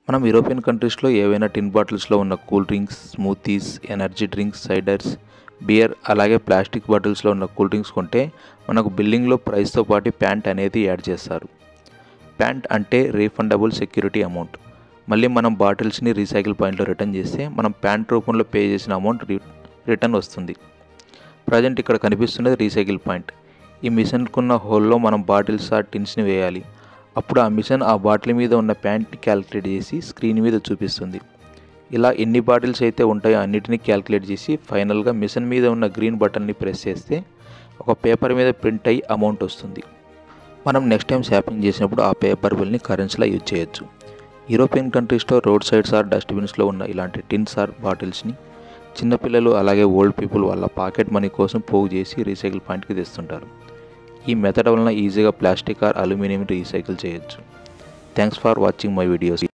మనం యూరోపియన్ కంట్రీస్లో ఏవైనా టిన్ బాటిల్స్లో ఉన్న cool drinks smoothies energy drinks ciders beer అలాగే ప్లాస్టిక్ బాటిల్స్లో ఉన్న కూల్ డ్రింక్స్ కొంటే మనకు బిల్లింగ్లో ప్రైస్తో పాటు ప్యాంట్ అనేది యాడ్ చేస్తారు ప్యాంట్ అంటే రీఫండబుల్ సెక్యూరిటీ అమౌంట్ మళ్ళీ మనం బాటిల్స్ని రీసైకిల్ పాయింట్లో రిటర్న్ చేస్తే మనం ప్యాంట్ రూపంలో పే చేసిన అమౌంట్ రి రిటర్న్ వస్తుంది ప్రజెంట్ ఇక్కడ కనిపిస్తున్నది రీసైకిల్ పాయింట్ ఈ మిషన్కున్న హోల్లో మనం బాటిల్స్ ఆ టిన్స్ని వేయాలి అప్పుడు ఆ మిషన్ ఆ బాటిల్ మీద ఉన్న ప్యాంట్ని క్యాలిక్యులేట్ చేసి స్క్రీన్ మీద చూపిస్తుంది ఇలా ఎన్ని బాటిల్స్ అయితే ఉంటాయో అన్నిటినీ క్యాలిక్యులేట్ చేసి ఫైనల్గా మిషన్ మీద ఉన్న గ్రీన్ బటన్ని ప్రెస్ చేస్తే ఒక పేపర్ మీద ప్రింట్ అయ్యి అమౌంట్ వస్తుంది మనం నెక్స్ట్ టైం షాపింగ్ చేసినప్పుడు ఆ పేపర్ బిల్ని కరెన్సీలా యూజ్ చేయొచ్చు యూరోపియన్ కంట్రీస్లో రోడ్ సైడ్స్ ఆర్ డస్ట్బిన్స్లో ఉన్న ఇలాంటి టిన్స్ ఆర్ బాటిల్స్ని చిన్నపిల్లలు అలాగే ఓల్డ్ పీపుల్ వాళ్ళ పాకెట్ మనీ కోసం పోగు చేసి రీసైకిల్ పాయింట్కి తెస్తుంటారు ఈ మెథడ్ వలన ఈజీగా ప్లాస్టిక్ ఆర్ అల్యూమినియం రీసైకిల్ చేయొచ్చు thanks for watching my videos